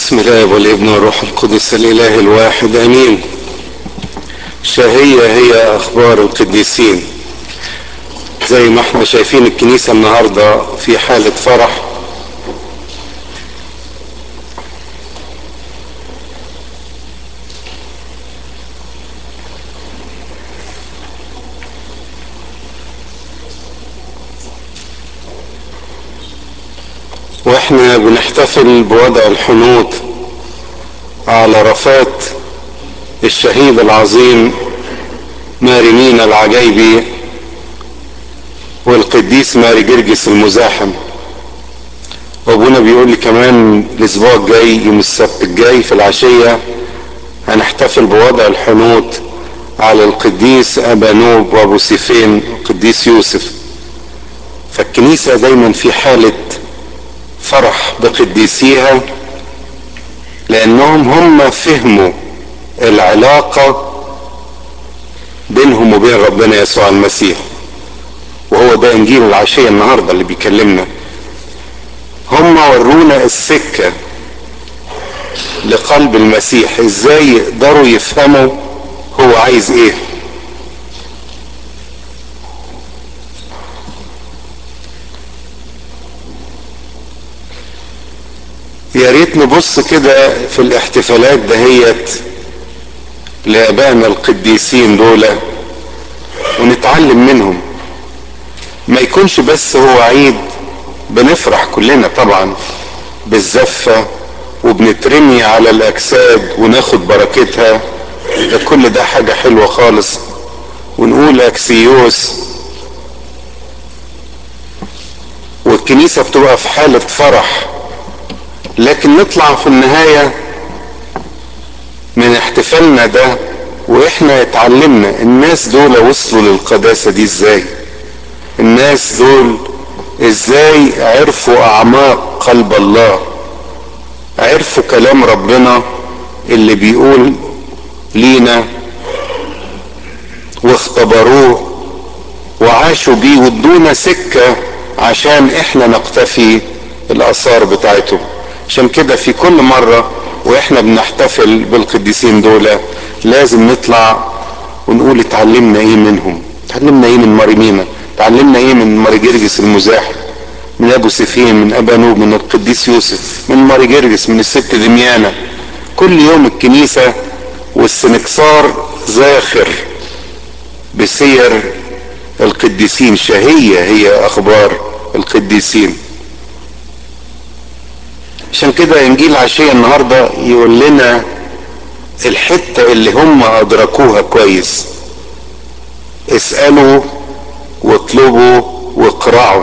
بسم الله والابن والروح القدس الاله الواحد امين شهية هي اخبار القديسين زي ما احنا شايفين الكنيسة النهاردة في حالة فرح واحنا بنحتفل بوضع الحنوط على رفات الشهيد العظيم ماري مينا العجيبي والقديس ماري جرجس المزاحم وابونا بيقول لي كمان الاسبوع الجاي يوم السبت الجاي في العشية هنحتفل بوضع الحنوط على القديس ابا نوب وابو سيفين القديس يوسف فالكنيسة دايما في حالة فرح بقديسيها لانهم هم فهموا العلاقة بينهم وبين ربنا يسوع المسيح وهو ده انجيل العشية النهاردة اللي بيكلمنا هم ورونا السكة لقلب المسيح ازاي يقدروا يفهموا هو عايز ايه يا ريت نبص كده في الاحتفالات دهيت لابائنا القديسين دول ونتعلم منهم ما يكونش بس هو عيد بنفرح كلنا طبعا بالزفة وبنترمي على الاجساد وناخد بركتها ده كل ده حاجة حلوة خالص ونقول اكسيوس والكنيسة بتبقى في حالة فرح لكن نطلع في النهاية من احتفالنا ده واحنا اتعلمنا الناس دول وصلوا للقداسة دي ازاي الناس دول ازاي عرفوا اعماق قلب الله عرفوا كلام ربنا اللي بيقول لينا واختبروه وعاشوا بيه وادونا سكة عشان احنا نقتفي الاثار بتاعتهم عشان كده في كل مرة واحنا بنحتفل بالقديسين دول لازم نطلع ونقول اتعلمنا ايه منهم اتعلمنا ايه من مريمينا اتعلمنا ايه من ماري جرجس المزاحم من ابو سفين من ابا نوب من القديس يوسف من ماري جرجس من الست دميانة كل يوم الكنيسة والسنكسار زاخر بسير القديسين شهية هي اخبار القديسين عشان كده انجيل عشية النهاردة يقول لنا الحتة اللي هم ادركوها كويس اسألوا واطلبوا واقرعوا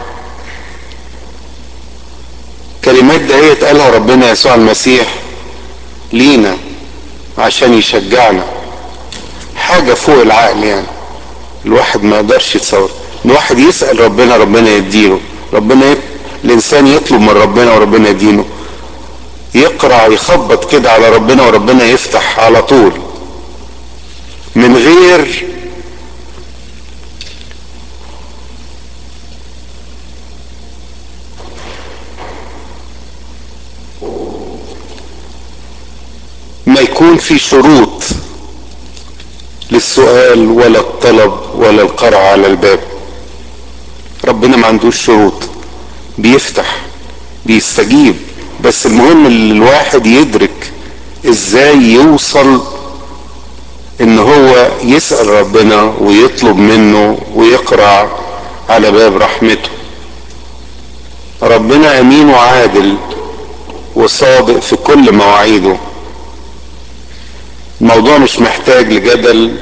كلمات ده هي اتقالها ربنا يسوع المسيح لينا عشان يشجعنا حاجة فوق العقل يعني الواحد ما يقدرش يتصور الواحد يسأل ربنا ربنا يديله ربنا يب... الانسان يطلب من ربنا وربنا يدينه يقرع يخبط كده على ربنا وربنا يفتح على طول من غير ما يكون في شروط للسؤال ولا الطلب ولا القرع على الباب ربنا ما عندوش شروط بيفتح بيستجيب بس المهم ان الواحد يدرك ازاي يوصل ان هو يسأل ربنا ويطلب منه ويقرع على باب رحمته ربنا امين وعادل وصادق في كل مواعيده الموضوع مش محتاج لجدل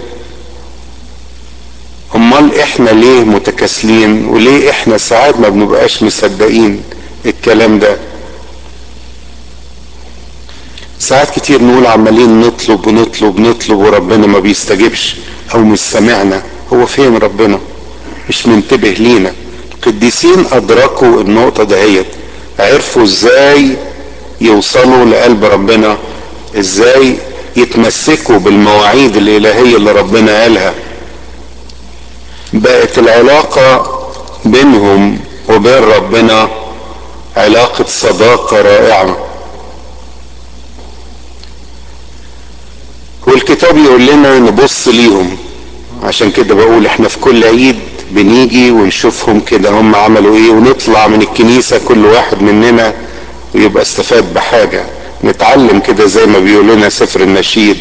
امال احنا ليه متكاسلين وليه احنا ساعات ما بنبقاش مصدقين الكلام ده ساعات كتير نقول عمالين نطلب ونطلب نطلب وربنا ما بيستجيبش او مش سامعنا هو فين ربنا مش منتبه لينا القديسين ادركوا النقطة دهيت عرفوا ازاي يوصلوا لقلب ربنا ازاي يتمسكوا بالمواعيد الالهية اللي ربنا قالها بقت العلاقة بينهم وبين ربنا علاقة صداقة رائعة والكتاب يقول لنا نبص ليهم عشان كده بقول احنا في كل عيد بنيجي ونشوفهم كده هم عملوا ايه ونطلع من الكنيسة كل واحد مننا ويبقى استفاد بحاجة نتعلم كده زي ما بيقول لنا سفر النشيد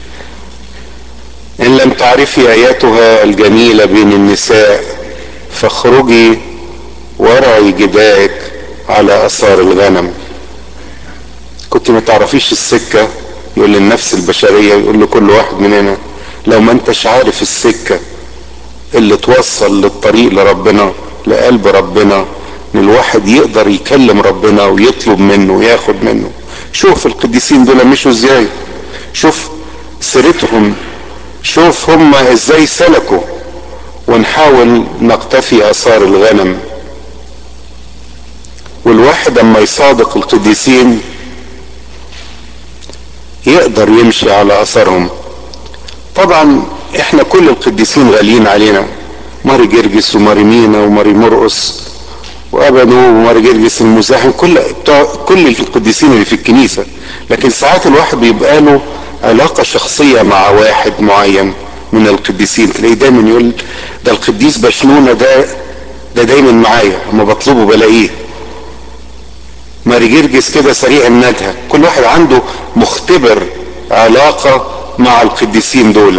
ان لم تعرفي اياتها الجميلة بين النساء فاخرجي ورعي جدائك على اثار الغنم كنت ما تعرفيش السكة يقول للنفس البشرية يقول لكل واحد مننا لو ما انتش عارف السكة اللي توصل للطريق لربنا لقلب ربنا ان الواحد يقدر يكلم ربنا ويطلب منه وياخد منه شوف القديسين دول مشوا ازاي شوف سيرتهم شوف هم ازاي سلكوا ونحاول نقتفي اثار الغنم والواحد اما يصادق القديسين يقدر يمشي على اثرهم طبعا احنا كل القديسين غاليين علينا ماري جرجس وماري مينا وماري مرقس وابنو وماري جرجس المزاحم كل بتوع كل القديسين اللي في الكنيسه لكن ساعات الواحد بيبقى له علاقه شخصيه مع واحد معين من القديسين تلاقيه دايما يقول ده القديس بشنونه ده ده دايما معايا اما بطلبه بلاقيه ماري جرجس كده سريع الندهه كل واحد عنده مختبر علاقه مع القديسين دول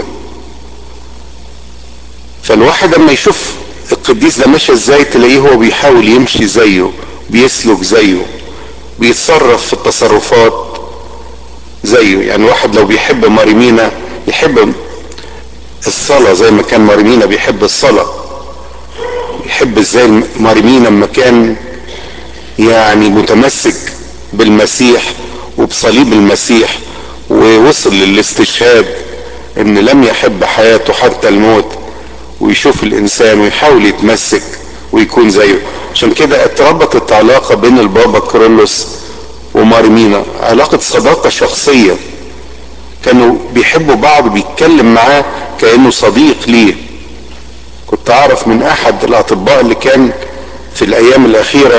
فالواحد اما يشوف القديس ده ماشي ازاي تلاقيه هو بيحاول يمشي زيه بيسلك زيه بيتصرف في التصرفات زيه يعني واحد لو بيحب ماريمينا يحب الصلاة زي ما كان ماريمينا بيحب الصلاة يحب ازاي ماريمينا لما كان يعني متمسك بالمسيح وبصليب المسيح ووصل للاستشهاد ان لم يحب حياته حتى الموت ويشوف الانسان ويحاول يتمسك ويكون زيه عشان كده اتربطت علاقه بين البابا كرولوس ومارمينا علاقه صداقه شخصيه كانوا بيحبوا بعض بيتكلم معاه كانه صديق ليه كنت اعرف من احد الاطباء اللي كان في الايام الاخيره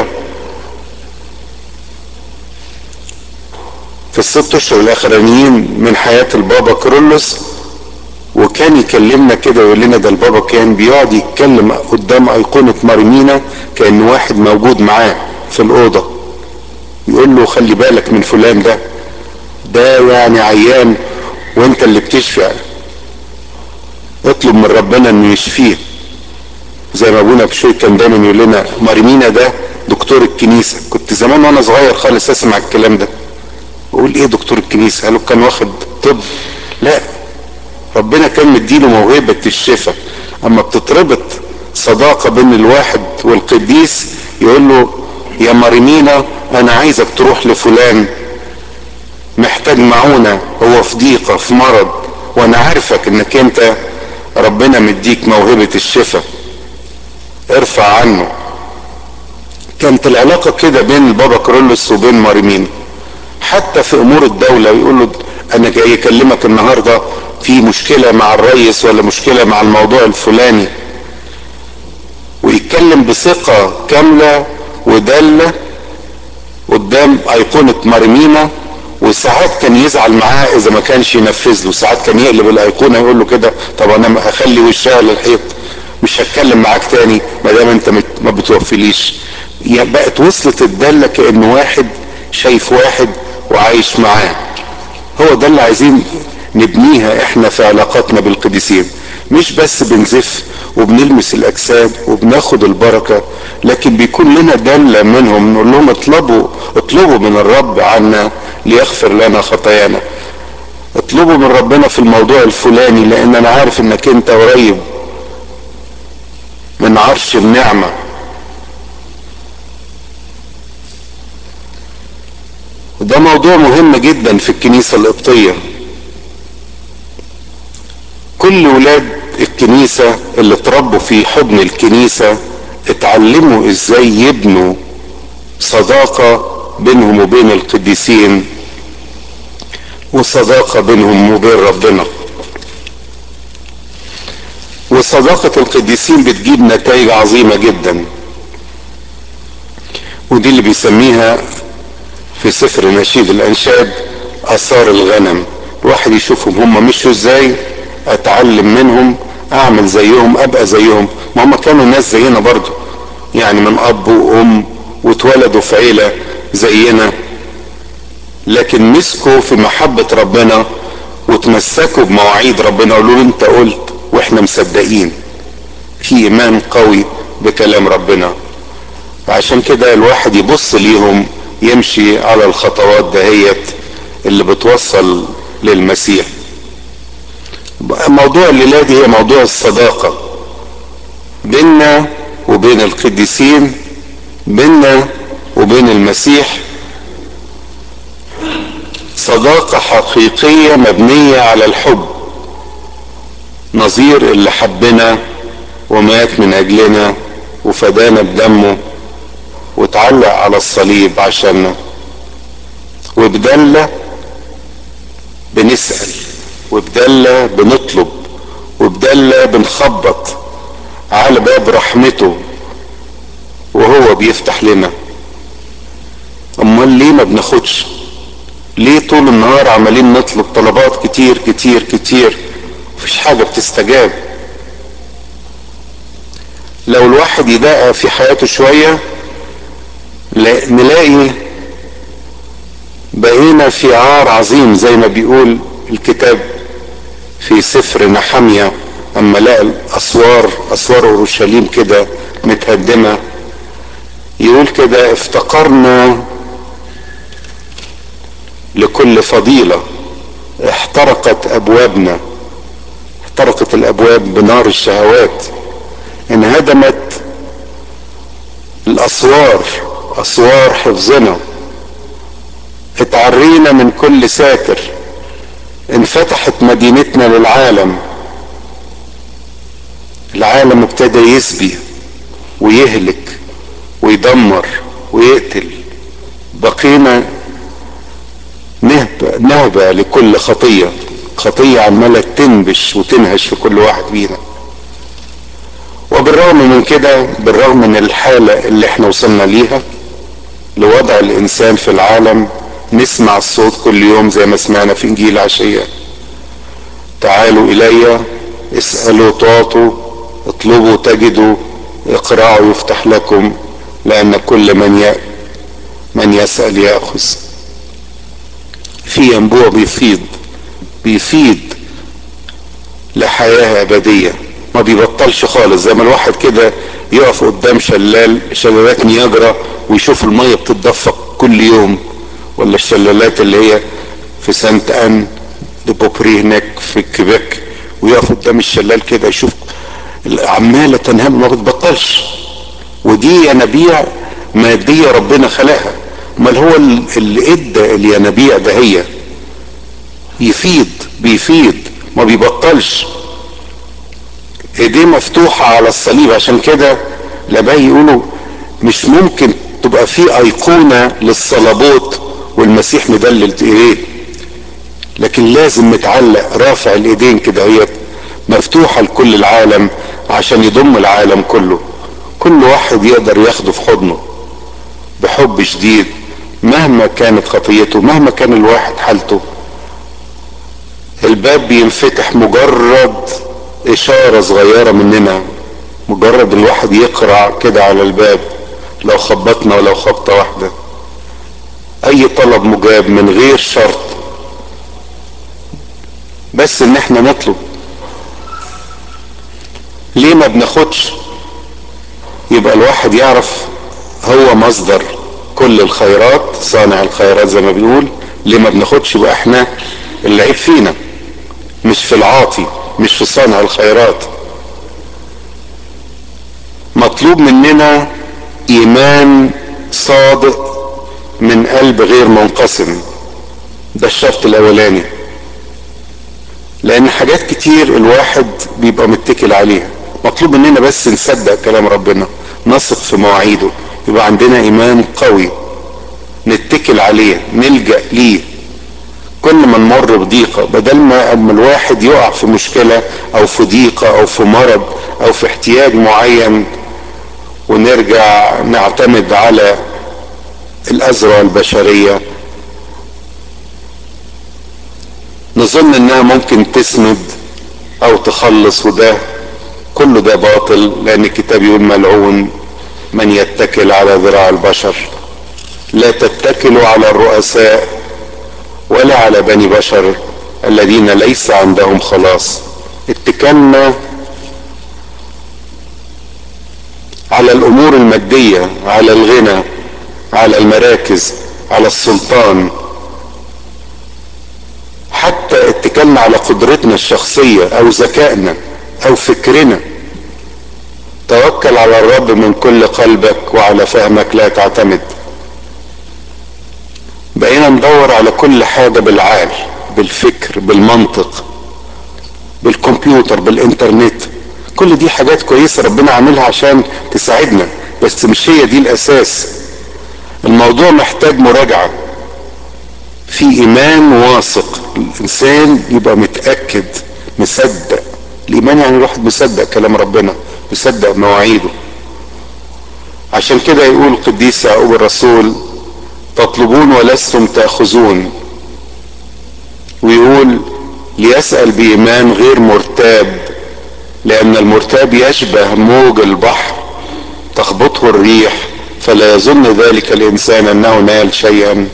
في الست اشهر الاخرانيين من حياه البابا كرولوس وكان يكلمنا كده ويقول لنا ده البابا كان بيقعد يتكلم قدام ايقونه مارمينا كان واحد موجود معاه في الاوضه يقول له خلي بالك من فلان ده ده يعني عيان وانت اللي بتشفع اطلب من ربنا انه يشفيه زي ما ابونا بشوي كان دايما يقول لنا مارمينا ده دكتور الكنيسه كنت زمان وانا صغير خالص اسمع الكلام ده اقول ايه دكتور الكنيسه قالوا كان واخد طب لا ربنا كان مديله موهبة الشفاء اما بتتربط صداقة بين الواحد والقديس يقول له يا مريمينا انا عايزك تروح لفلان محتاج معونة هو في ضيقة في مرض وانا عارفك انك انت ربنا مديك موهبة الشفاء ارفع عنه كانت العلاقة كده بين البابا كرولوس وبين ماريمينا حتى في امور الدولة يقول له انا جاي اكلمك النهارده في مشكلة مع الرئيس ولا مشكلة مع الموضوع الفلاني ويتكلم بثقة كاملة ودالة قدام أيقونة مرمينا وساعات كان يزعل معاه إذا ما كانش ينفذ له ساعات كان يقلب الأيقونة يقول له كده طب أنا هخلي وشها للحيط مش هتكلم معاك تاني ما دام أنت ما بتوفيليش بقت وصلت الدالة كأن واحد شايف واحد وعايش معاه هو ده اللي عايزين نبنيها احنا في علاقاتنا بالقديسين مش بس بنزف وبنلمس الاجساد وبناخد البركه لكن بيكون لنا داله منهم نقول لهم اطلبوا اطلبوا من الرب عنا ليغفر لنا خطايانا اطلبوا من ربنا في الموضوع الفلاني لان انا عارف انك انت قريب من عرش النعمه وده موضوع مهم جدا في الكنيسه القبطيه كل ولاد الكنيسة اللي اتربوا في حضن الكنيسة اتعلموا ازاي يبنوا صداقة بينهم وبين القديسين وصداقة بينهم وبين ربنا وصداقة القديسين بتجيب نتائج عظيمة جدا ودي اللي بيسميها في سفر نشيد الانشاد اثار الغنم الواحد يشوفهم هم مشوا ازاي اتعلم منهم اعمل زيهم ابقى زيهم ما هم كانوا ناس زينا برضو يعني من اب وام واتولدوا في عيله زينا لكن مسكوا في محبه ربنا وتمسكوا بمواعيد ربنا قالوا له انت قلت واحنا مصدقين في ايمان قوي بكلام ربنا عشان كده الواحد يبص ليهم يمشي على الخطوات دهيت اللي بتوصل للمسيح موضوع الليلة دي هي موضوع الصداقة بيننا وبين القديسين بيننا وبين المسيح صداقة حقيقية مبنية على الحب نظير اللي حبنا ومات من اجلنا وفدانا بدمه واتعلق على الصليب عشاننا وبدلة بنسأل وبدلة بنطلب وبدلة بنخبط على باب رحمته وهو بيفتح لنا امال ليه ما بناخدش ليه طول النهار عمالين نطلب طلبات كتير كتير كتير مفيش حاجة بتستجاب لو الواحد يدقق في حياته شوية نلاقي بقينا في عار عظيم زي ما بيقول الكتاب في سفر نحمية اما لقى الاسوار اسوار اورشليم كده متهدمة يقول كده افتقرنا لكل فضيلة احترقت ابوابنا احترقت الابواب بنار الشهوات انهدمت الاسوار اسوار حفظنا اتعرينا من كل ساتر انفتحت مدينتنا للعالم العالم ابتدى يسبي ويهلك ويدمر ويقتل بقينا نهبة, نهبة لكل خطية خطية عمالة تنبش وتنهش في كل واحد فينا وبالرغم من كده بالرغم من الحالة اللي احنا وصلنا ليها لوضع الانسان في العالم نسمع الصوت كل يوم زي ما سمعنا في انجيل عشية تعالوا الي اسألوا تعطوا اطلبوا تجدوا اقرعوا يفتح لكم لان كل من ي... من يسأل يأخذ في ينبوع بيفيض بيفيض لحياة أبدية ما بيبطلش خالص زي ما الواحد كده يقف قدام شلال شلالات نياجرا ويشوف المية بتتدفق كل يوم ولا الشلالات اللي هي في سانت ان بوبري هناك في كيبيك ويقف قدام الشلال كده يشوف عمالة تنهال ما بتبطلش ودي ينابيع مادية ربنا خلقها امال هو اللي ادى الينابيع ده هي يفيض بيفيض ما بيبطلش ايديه مفتوحة على الصليب عشان كده الاباء يقولوا مش ممكن تبقى في ايقونة للصلبوت والمسيح مدلل ايديه لكن لازم متعلق رافع الايدين كده هي مفتوحة لكل العالم عشان يضم العالم كله كل واحد يقدر ياخده في حضنه بحب شديد مهما كانت خطيته مهما كان الواحد حالته الباب بينفتح مجرد اشارة صغيرة مننا مجرد الواحد يقرع كده على الباب لو خبطنا ولو خبطة واحدة اي طلب مجاب من غير شرط بس ان احنا نطلب ليه ما بناخدش يبقى الواحد يعرف هو مصدر كل الخيرات صانع الخيرات زي ما بيقول ليه ما بناخدش يبقى احنا العيب فينا مش في العاطي مش في صانع الخيرات مطلوب مننا ايمان صادق من قلب غير منقسم ده الشرط الاولاني لان حاجات كتير الواحد بيبقى متكل عليها مطلوب مننا بس نصدق كلام ربنا نثق في مواعيده يبقى عندنا ايمان قوي نتكل عليه نلجأ ليه كل ما نمر بضيقة بدل ما اما الواحد يقع في مشكلة او في ضيقة او في مرض او في احتياج معين ونرجع نعتمد على الأزرع البشرية ونظن انها ممكن تسند او تخلص وده كل ده باطل لان الكتاب يقول ملعون من يتكل على ذراع البشر لا تتكلوا على الرؤساء ولا على بني بشر الذين ليس عندهم خلاص اتكلنا على الامور الماديه على الغنى على المراكز على السلطان حتى اتكلنا على قدرتنا الشخصيه او ذكائنا او فكرنا توكل على الرب من كل قلبك وعلى فهمك لا تعتمد بقينا ندور على كل حاجه بالعقل بالفكر بالمنطق بالكمبيوتر بالانترنت كل دي حاجات كويسه ربنا عاملها عشان تساعدنا بس مش هي دي الاساس الموضوع محتاج مراجعه في ايمان واثق الانسان يبقى متاكد مصدق الايمان يعني الواحد مصدق كلام ربنا مصدق مواعيده عشان كده يقول القديس يعقوب الرسول تطلبون ولستم تاخذون ويقول ليسال بايمان غير مرتاب لان المرتاب يشبه موج البحر تخبطه الريح فلا يظن ذلك الانسان انه نال شيئا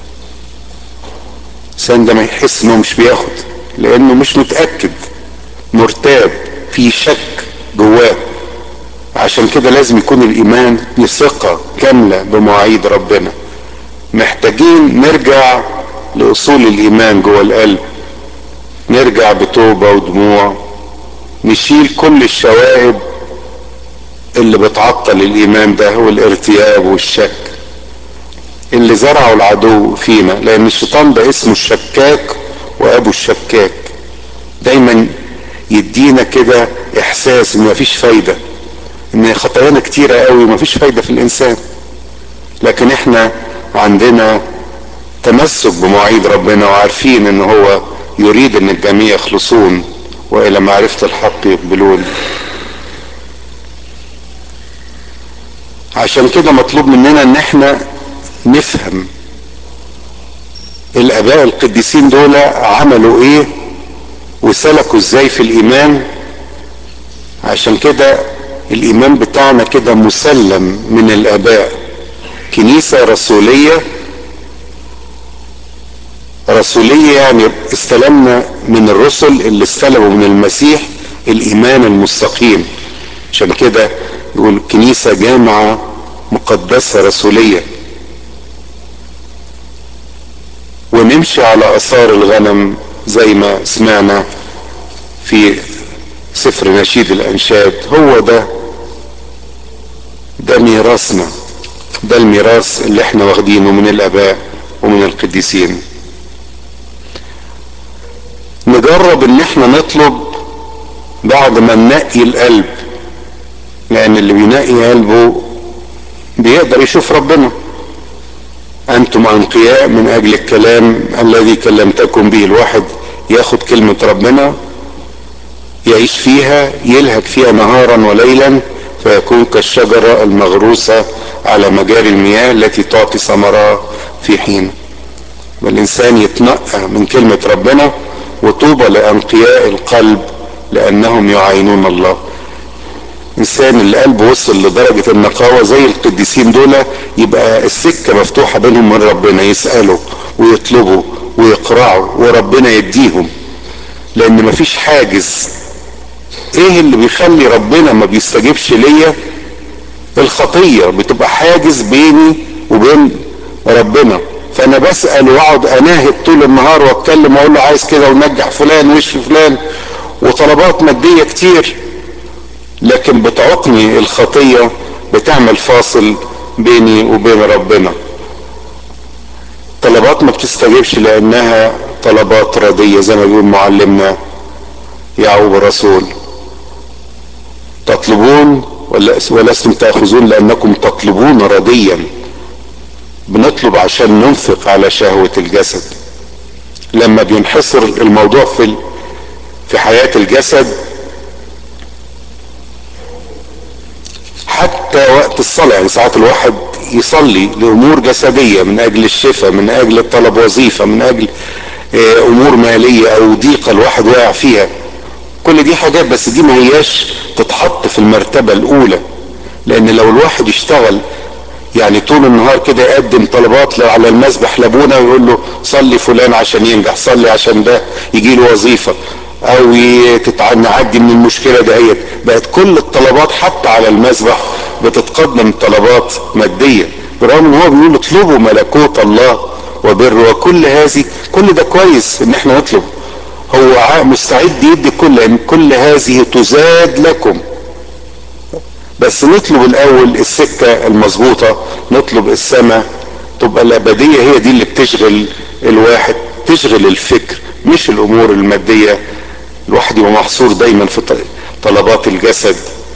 الانسان ده ما يحس انه مش بياخد لانه مش متاكد مرتاب في شك جواه عشان كده لازم يكون الايمان بثقه كامله بمواعيد ربنا محتاجين نرجع لاصول الايمان جوه القلب نرجع بتوبه ودموع نشيل كل الشوائب اللي بتعطل الايمان ده والارتياب والشك اللي زرعه العدو فينا لان الشيطان ده اسمه الشكاك وابو الشكاك دايما يدينا كده احساس ان مفيش فايده ان خطايانا كتيره قوي مفيش فايده في الانسان لكن احنا عندنا تمسك بمواعيد ربنا وعارفين ان هو يريد ان الجميع يخلصون والى معرفه الحق يقبلون عشان كده مطلوب مننا ان احنا نفهم الاباء القديسين دول عملوا ايه وسلكوا ازاي في الايمان عشان كده الايمان بتاعنا كده مسلم من الاباء كنيسه رسوليه رسوليه يعني استلمنا من الرسل اللي استلموا من المسيح الايمان المستقيم عشان كده يقول كنيسه جامعه مقدسه رسوليه ونمشي على اثار الغنم زي ما سمعنا في سفر نشيد الانشاد هو ده ده ميراثنا ده الميراث اللي احنا واخدينه من الاباء ومن القديسين نجرب ان احنا نطلب بعد ما ننقي القلب لان اللي بينقي قلبه بيقدر يشوف ربنا انتم انقياء من اجل الكلام الذي كلمتكم به الواحد ياخد كلمة ربنا يعيش فيها يلهج فيها نهارا وليلا فيكون كالشجرة المغروسة على مجاري المياه التي تعطي ثمرها في حين والإنسان يتنقى من كلمة ربنا وطوبى لأنقياء القلب لأنهم يعينون الله إنسان اللي قلبه وصل لدرجة النقاوة زي القديسين دول يبقى السكة مفتوحة بينهم من ربنا يسألوا ويطلبوا ويقرعوا وربنا يديهم لأن مفيش حاجز ايه اللي بيخلي ربنا ما بيستجيبش ليا الخطية بتبقى حاجز بيني وبين ربنا فانا بسأل واقعد اناهد طول النهار واتكلم واقول له عايز كده ونجح فلان واشفي فلان وطلبات مادية كتير لكن بتعوقني الخطية بتعمل فاصل بيني وبين ربنا طلبات ما بتستجيبش لانها طلبات ردية زي ما بيقول معلمنا يعقوب الرسول تطلبون ولستم تأخذون لأنكم تطلبون رديا بنطلب عشان ننفق على شهوة الجسد لما بينحصر الموضوع في في حياة الجسد حتى وقت الصلاة يعني ساعات الواحد يصلي لأمور جسدية من أجل الشفاء من أجل طلب وظيفة من أجل امور مالية او ضيقة الواحد واقع فيها كل دي حاجات بس دي ما هياش تتحط في المرتبة الاولى لان لو الواحد يشتغل يعني طول النهار كده يقدم طلبات على المسبح لابونا ويقول له صلي فلان عشان ينجح صلي عشان ده يجي له وظيفة او نعدي من المشكلة دهيت بقت كل الطلبات حتى على المسبح بتتقدم طلبات مادية برغم ان هو بيقول اطلبوا ملكوت الله وبره وكل هذه كل ده كويس ان احنا نطلب هو مستعد يدي كل ان كل هذه تزاد لكم بس نطلب الاول السكة المظبوطة نطلب السماء تبقى الابدية هي دي اللي بتشغل الواحد تشغل الفكر مش الامور المادية الواحد يبقى محصور دايما في طلبات الجسد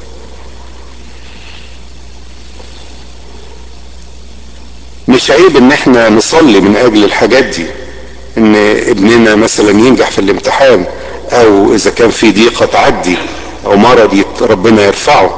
مش عيب ان احنا نصلي من اجل الحاجات دي ان ابننا مثلا ينجح في الامتحان او اذا كان في ضيقة تعدي او مرض ربنا يرفعه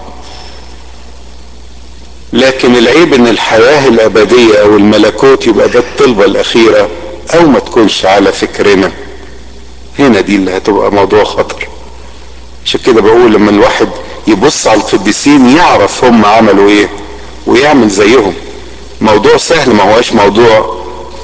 لكن العيب ان الحياة الابدية او الملكوت يبقى ده الطلبة الاخيرة او ما تكونش على فكرنا هنا دي اللي هتبقى موضوع خطر عشان كده بقول لما الواحد يبص على القديسين يعرف هم عملوا ايه ويعمل زيهم موضوع سهل ما هواش موضوع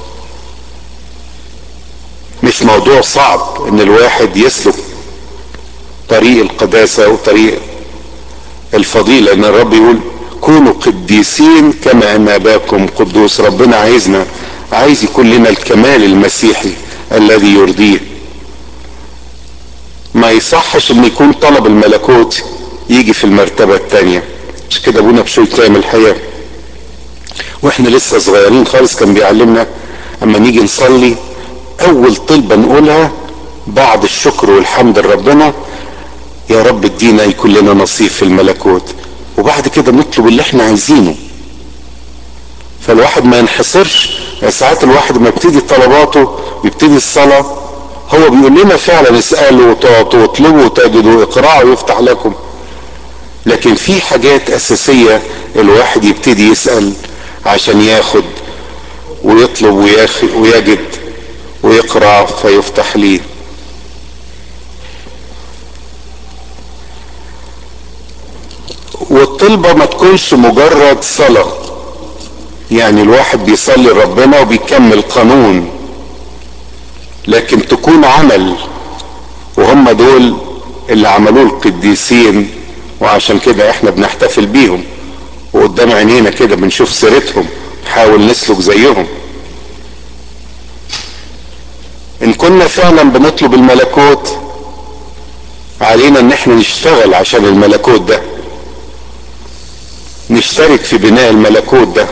مش موضوع صعب ان الواحد يسلك طريق القداسة وطريق الفضيلة ان الرب يقول كونوا قديسين كما ان اباكم قدوس ربنا عايزنا عايز يكون لنا الكمال المسيحي الذي يرضيه ما يصحش ان يكون طلب الملكوت يجي في المرتبة التانية مش كده ابونا بشوي كامل الحياة واحنا لسه صغيرين خالص كان بيعلمنا اما نيجي نصلي اول طلبة نقولها بعد الشكر والحمد لربنا يا رب ادينا يكون لنا نصيب في الملكوت وبعد كده نطلب اللي احنا عايزينه فالواحد ما ينحصرش ساعات الواحد ما يبتدي طلباته ويبتدي الصلاة هو بيقول لنا فعلا اسألوا وتعطوا واطلبوا وتجدوا اقرعوا ويفتح لكم لكن في حاجات اساسية الواحد يبتدي يسأل عشان ياخد ويطلب ويجد ويقرع فيفتح ليه والطلبة ما تكونش مجرد صلاة يعني الواحد بيصلي ربنا وبيكمل قانون لكن تكون عمل وهم دول اللي عملوه القديسين وعشان كده احنا بنحتفل بيهم وقدام عينينا كده بنشوف سيرتهم نحاول نسلك زيهم ان كنا فعلا بنطلب الملكوت علينا ان احنا نشتغل عشان الملكوت ده نشترك في بناء الملكوت ده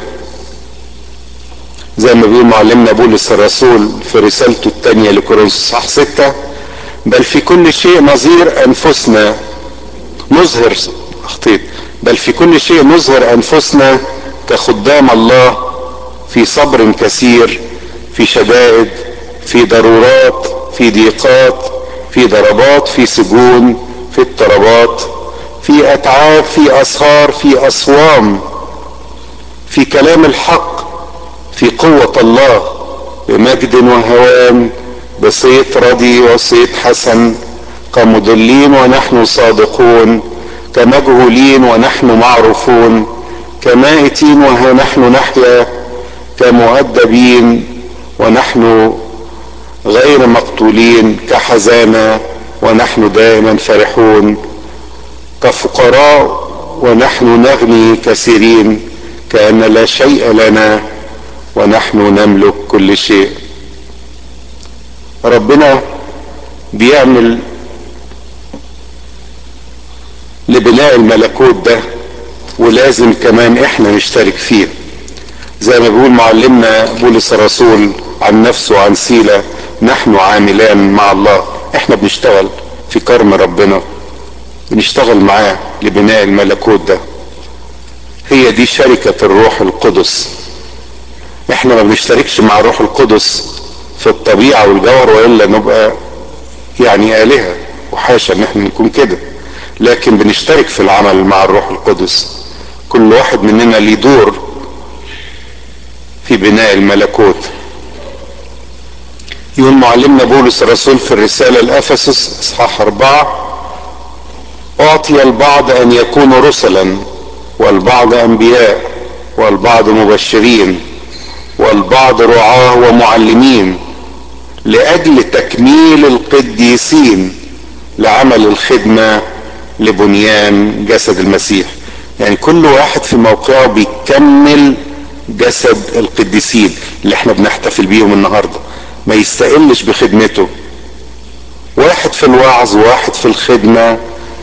زي ما بيقول معلمنا بولس الرسول في رسالته الثانية لكورنثوس صح ستة بل في كل شيء نظير انفسنا نظهر اخطيت بل في كل شيء نظهر انفسنا كخدام الله في صبر كثير في شدائد في ضرورات في ضيقات في ضربات في سجون في اضطرابات في اتعاب في اسهار في اصوام في كلام الحق في قوة الله بمجد وهوان بصيت ردي وصيت حسن كمضلين ونحن صادقون كمجهولين ونحن معروفون كمائتين ونحن نحيا كمؤدبين ونحن غير مقتولين كحزانة ونحن دائما فرحون كفقراء ونحن نغني كثيرين كأن لا شيء لنا ونحن نملك كل شيء ربنا بيعمل لبناء الملكوت ده ولازم كمان احنا نشترك فيه زي ما بيقول معلمنا بولس الرسول عن نفسه وعن سيلة نحن عاملان مع الله احنا بنشتغل في كرم ربنا بنشتغل معاه لبناء الملكوت ده هي دي شركة الروح القدس احنا ما بنشتركش مع الروح القدس في الطبيعة والجوهر وإلا نبقى يعني آلهة وحاشا ان احنا نكون كده لكن بنشترك في العمل مع الروح القدس كل واحد مننا ليه دور في بناء الملكوت يقول معلمنا بولس الرسول في الرسالة الأفسس إصحاح أربعة أعطي البعض أن يكونوا رسلا والبعض أنبياء والبعض مبشرين والبعض رعاة ومعلمين لأجل تكميل القديسين لعمل الخدمة لبنيان جسد المسيح يعني كل واحد في موقعه بيكمل جسد القديسين اللي احنا بنحتفل بيهم النهارده ما يستقلش بخدمته واحد في الوعظ واحد في الخدمة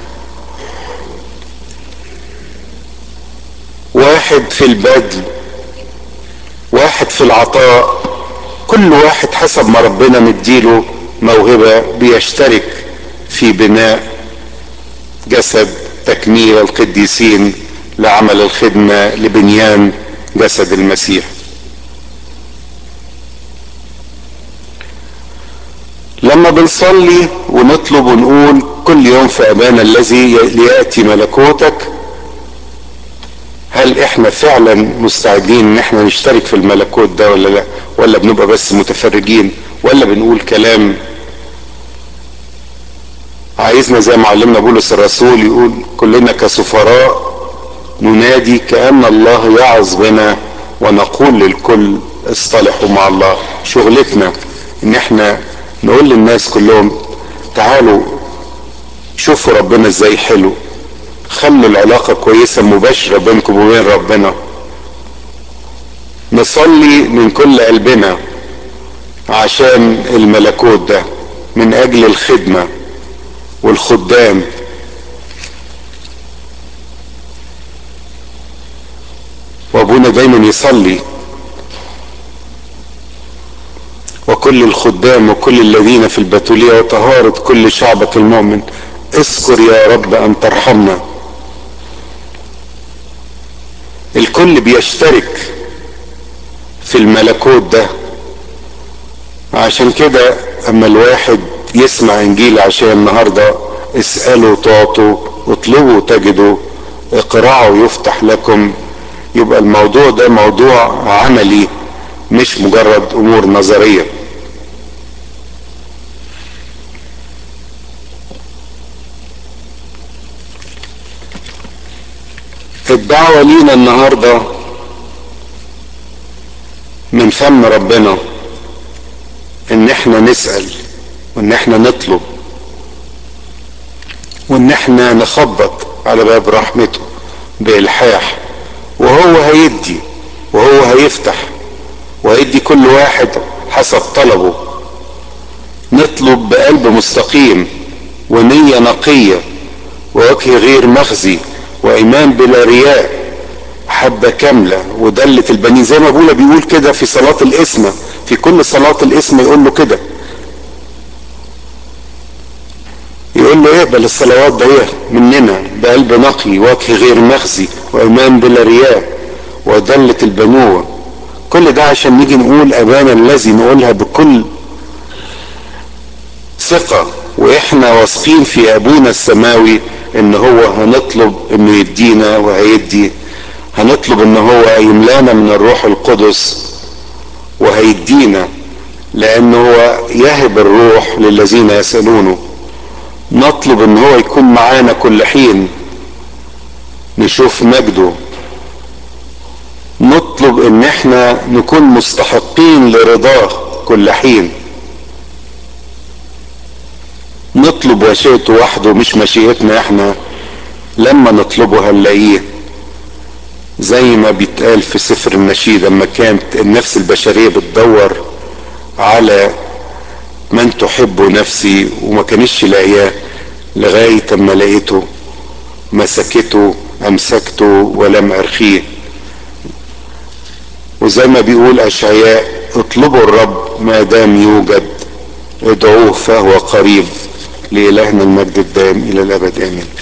واحد في البذل واحد في العطاء كل واحد حسب ما ربنا مديله موهبة بيشترك في بناء جسد تكميل القديسين لعمل الخدمة لبنيان جسد المسيح لما بنصلي ونطلب ونقول كل يوم في أبانا الذي ليأتي ملكوتك هل احنا فعلا مستعدين ان احنا نشترك في الملكوت ده ولا لا ولا بنبقى بس متفرجين ولا بنقول كلام عايزنا زي ما علمنا بولس الرسول يقول كلنا كسفراء ننادي كأن الله يعظ بنا ونقول للكل اصطلحوا مع الله شغلتنا ان احنا نقول للناس كلهم تعالوا شوفوا ربنا ازاي حلو خلوا العلاقة كويسة مباشرة بينكم وبين ربنا نصلي من كل قلبنا عشان الملكوت ده من اجل الخدمة والخدام وابونا دايما يصلي وكل الخدام وكل الذين في البتولية وطهارة كل شعبك المؤمن اذكر يا رب ان ترحمنا الكل بيشترك في الملكوت ده عشان كده اما الواحد يسمع انجيل عشان النهاردة اسألوا تعطوا اطلبوا تجدوا اقرعوا يفتح لكم يبقى الموضوع ده موضوع عملي مش مجرد امور نظريه الدعوة لينا النهاردة من فم ربنا ان احنا نسأل وان احنا نطلب وان احنا نخبط على باب رحمته بإلحاح وهو هيدي وهو هيفتح وهيدي كل واحد حسب طلبه نطلب بقلب مستقيم ونية نقية ووجه غير مخزي وايمان بلا رياء حبة كاملة ودلة البنين زي ما ابونا بيقول كده في صلاة الاسمة في كل صلاة الاسمة يقول له كده يقول له اقبل الصلوات ده مننا بقلب نقي وجه غير مخزي وايمان بلا رياء ودلة البنوة كل ده عشان نيجي نقول ابانا الذي نقولها بكل ثقة واحنا واثقين في ابونا السماوي ان هو هنطلب انه يدينا وهيدي هنطلب ان هو يملانا من الروح القدس وهيدينا لان هو يهب الروح للذين يسألونه نطلب ان هو يكون معانا كل حين نشوف مجده نطلب ان احنا نكون مستحقين لرضاه كل حين نطلب مشيئته وحده مش مشيئتنا احنا لما نطلبه هنلاقيه زي ما بيتقال في سفر النشيد لما كانت النفس البشرية بتدور على من تحب نفسي وما كانش لاقياه لغاية اما لقيته مسكته امسكته ولم ارخيه وزي ما بيقول اشعياء اطلبوا الرب ما دام يوجد ادعوه فهو قريب لإلهنا المجد الدائم إلى الأبد آمين